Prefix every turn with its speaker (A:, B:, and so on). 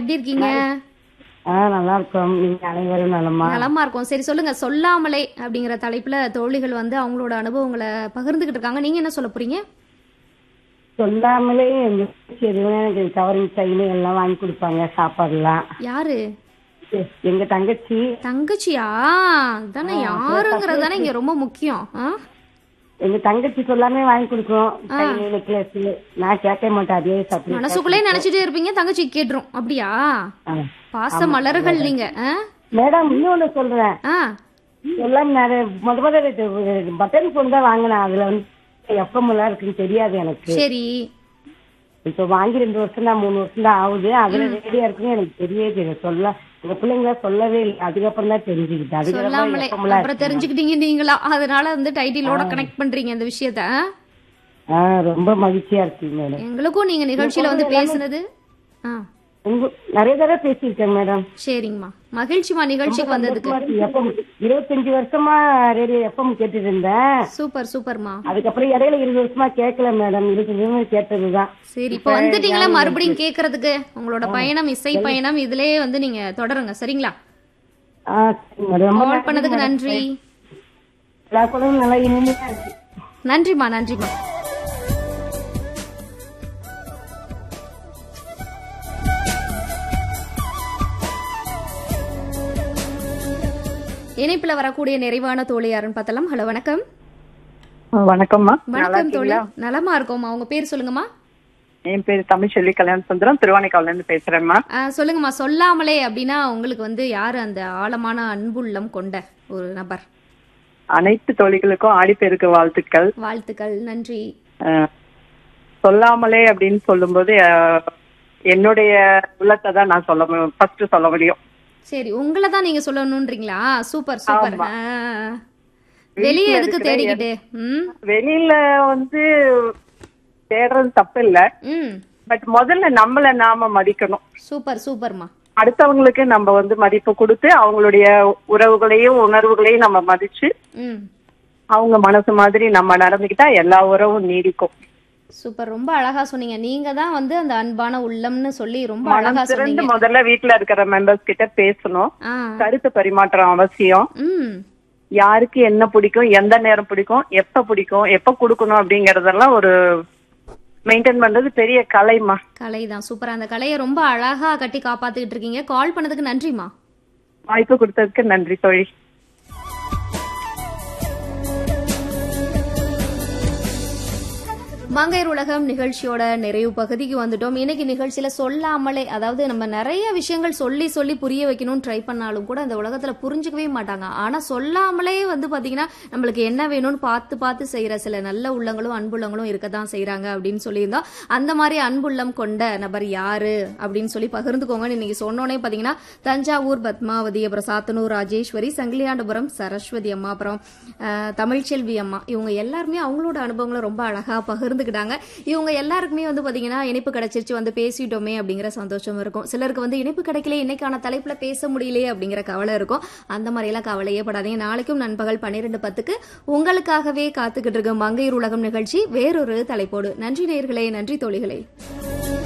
A: எப்படி இருக்கீங்க
B: ஆ நல்லா இருக்கோம் நீங்க அனைவரும் நலமா
A: நலமா இருக்கோம் சரி சொல்லுங்க சொல்லாமலே அப்படிங்கிற தலைப்புல தோழிகள் வந்து அவங்களோட அனுபவங்களை பகிர்ந்துகிட்டு இருக்காங்க நீங்க என்ன சொல்ல போறீங்க
B: சொல்லாமலே எங்க வீட்டுக்கு எதுவும் எனக்கு கவரிங் சைனு எல்லாம் வாங்கி கொடுப்பாங்க சாப்பாடுலாம்
A: யாரு
B: எ- எங்க தங்கச்சி
A: தங்கச்சியா தானே யாருங்கிறது தானே இங்க ரொம்ப முக்கியம் ஆ?
B: எங்க தங்கச்சி சொல்லாமே வாங்கி கொடுக்கும் சைனு நெக்லஸ் நான் கேட்க மாட்டேன் அதே சாப்பிட்டு
A: மனசுக்குள்ளே நினைச்சிட்டே இருப்பீங்க தங்கச்சி கேட்டுரும் அப்படியா பாச மலர்கள் நீங்க ஆ?
B: மேடம் இன்னொன்னு சொல்றேன்
A: ஆ
B: எல்லாம் நிறைய முத முத பட்டன் போன் தான் வாங்கினேன் அதுல வந்து எஃப்எம் எல்லாம் இருக்குன்னு தெரியாது எனக்கு
A: சரி
B: இப்ப வாங்கி ரெண்டு வருஷம் தான் மூணு வருஷம் தான் ஆகுது அதுல ரேடியா இருக்குன்னு எனக்கு தெரியவே தெரியும் சொல்ல எங்க பிள்ளைங்க சொல்லவே இல்லை அதுக்கப்புறம் தான் தெரிஞ்சுக்கிட்டேன் அதுக்கப்புறம்
A: சொல்லாமலே
B: FM எல்லாம்
A: அப்புறம் தெரிஞ்சுக்கிட்டீங்க நீங்களா அதனால வந்து டைட்டிலோட கனெக்ட் பண்றீங்க இந்த விஷயத்த ஆ?
B: ஆ, ரொம்ப மகிழ்ச்சியா இருக்கு மேடம்
A: எங்களுக்கும் நீங்க நிகழ்ச்சியில வந்து பேசுனது ஆ
B: உங்க நிறைய தடவை பேசியிருக்கேன் மேடம்
A: சரிங்கம்மா மகிழ்ச்சிமா நிகழ்ச்சிக்கு வந்ததுக்கு
B: எஃப்எம் இருபத்தஞ்சு வருஷமா ரேடியோ எஃப்எம் கேட்டுட்டு இருந்தேன்
A: சூப்பர் சூப்பர்மா
B: அதுக்கப்புறம் இடையில இருபது வருஷமா கேட்கல மேடம் இருபத்தஞ்சு வருஷமா கேட்டதுதான்
A: சரி இப்போ வந்துட்டீங்களா மறுபடியும் கேக்குறதுக்கு உங்களோட பயணம் இசை பயணம் இதுலயே வந்து நீங்க தொடருங்க சரிங்களா
B: ஆ, சரிங்க madam. ரொம்ப
A: கால் பண்ணதுக்கு நன்றி
B: எல்லா குழந்தையும் நல்லா இனிமையா இருக்கு
A: நன்றிமா நன்றிமா இணைப்புல வரக்கூடிய நிறைவான தோழி யாருன்னு பார்த்தலாம் ஹலோ வணக்கம்
C: வணக்கம்மா
A: வணக்கம் தோழி நலமா இருக்கோம்மா உங்க பேர் சொல்லுங்கம்மா
C: என் பேரு தமிழ்ச்செல்வி கல்யாண சுந்தரம் திருவானைக்காவில இருந்து பேசுறேன்மா
A: ஆ, சொல்லுங்கம்மா சொல்லாமலே அப்படின்னா உங்களுக்கு வந்து யாரு அந்த ஆழமான அன்புள்ளம் கொண்ட ஒரு நபர்
C: அனைத்து தோழிகளுக்கும் ஆடிப்பெருக்கு வாழ்த்துக்கள்
A: வாழ்த்துக்கள் நன்றி
C: அஹ், சொல்லாமலே அப்படின்னு சொல்லும்போது அஹ், என்னுடைய உள்ளத்தை தான் நான் சொல்ல ஃபர்ஸ்ட் சொல்ல முடியும்
A: சரி உங்களை தான் நீங்க சொல்லணும்ன்றீங்களா சூப்பர் சூப்பர் ஆ. வெளியே
C: வீட்ல
A: எதுக்கு
C: இருக்கிற
A: தேடிக்கிட்டு ம்
C: வெளியில வந்து தேடுறது தப்பு இல்ல
A: ம்
C: பட் முதல்ல நம்மள நாம மதிக்கணும்
A: சூப்பர் சூப்பர்மா
C: அடுத்தவங்களுக்கு நம்ம வந்து மதிப்பு கொடுத்து அவங்களுடைய உறவுகளையும் உணர்வுகளையும் நம்ம மதிச்சு
A: ம்
C: அவங்க மனசு மாதிரி நம்ம நடந்துக்கிட்டா எல்லா உறவும் நீடிக்கும்
A: சூப்பர் ரொம்ப அழகா சொன்னீங்க நீங்க தான் வந்து அந்த அன்பான உள்ளம்னு சொல்லி ரொம்ப அழகா
C: மனம் திறந்து
A: சொன்னீங்க
C: முதல்ல வீட்ல இருக்கிற மெம்பர்ஸ் கிட்ட பேசணும்
A: ஆ
C: கருத்து பரிமாற்றம் அவசியம்
A: ம்
C: யாருக்கு என்ன பிடிக்கும் எந்த நேரம் பிடிக்கும் எப்ப பிடிக்கும் எப்ப கொடுக்கணும் அப்படிங்கறதெல்லாம் ஒரு மெயின்டைன் பண்றது பெரிய கலைமா
A: கலை தான் சூப்பர் அந்த கலையை ரொம்ப அழகா கட்டி காப்பாத்திட்டு இருக்கீங்க கால் பண்ணதுக்கு நன்றிமா
C: வாய்ப்பு கொடுத்ததுக்கு நன்றி தோழி
A: மங்கையர் உலகம் நிகழ்ச்சியோட நிறைவு பகுதிக்கு வந்துட்டோம் இன்னைக்கு நிகழ்ச்சியில சொல்லாமலே அதாவது நம்ம நிறைய விஷயங்கள் சொல்லி சொல்லி புரிய வைக்கணும்னு ட்ரை பண்ணாலும் கூட இந்த உலகத்துல புரிஞ்சுக்கவே மாட்டாங்க ஆனா சொல்லாமலே வந்து பாத்தீங்கன்னா நம்மளுக்கு என்ன வேணும்னு பார்த்து பார்த்து செய்யற சில நல்ல உள்ளங்களும் அன்புள்ளங்களும் இருக்கத்தான் செய்றாங்க அப்படின்னு சொல்லியிருந்தோம் அந்த மாதிரி அன்புள்ளம் கொண்ட நபர் யாரு அப்படின்னு சொல்லி பகிர்ந்துக்கோங்கன்னு இன்னைக்கு சொன்னோன்னே பாத்தீங்கன்னா தஞ்சாவூர் பத்மாவதி அப்புறம் சாத்தனூர் ராஜேஸ்வரி சங்கிலியாண்டபுரம் சரஸ்வதி அம்மா அப்புறம் அஹ், தமிழ்ச்செல்வி அம்மா இவங்க எல்லாருமே அவங்களோட அனுபவங்களை ரொம்ப அழகா பகிர்ந்துக்கிட்டாங்க இவங்க எல்லாருக்குமே வந்து பாத்தீங்கன்னா இணைப்பு கிடைச்சிருச்சு வந்து பேசிட்டோமே அப்படிங்கிற சந்தோஷம் இருக்கும் சிலருக்கு வந்து இணைப்பு கிடைக்கல இன்னைக்கான தலைப்புல பேச முடியலையே அப்படிங்கிற கவலை இருக்கும் அந்த மாதிரி எல்லாம் கவலையே படாதீங்க நாளைக்கும் நண்பகல் பன்னிரெண்டு பத்துக்கு உங்களுக்காகவே காத்துக்கிட்டு இருக்கும் மங்கையர் உலகம் நிகழ்ச்சி வேறொரு தலைப்போடு நன்றி நேயர்களே நன்றி தோழிகளே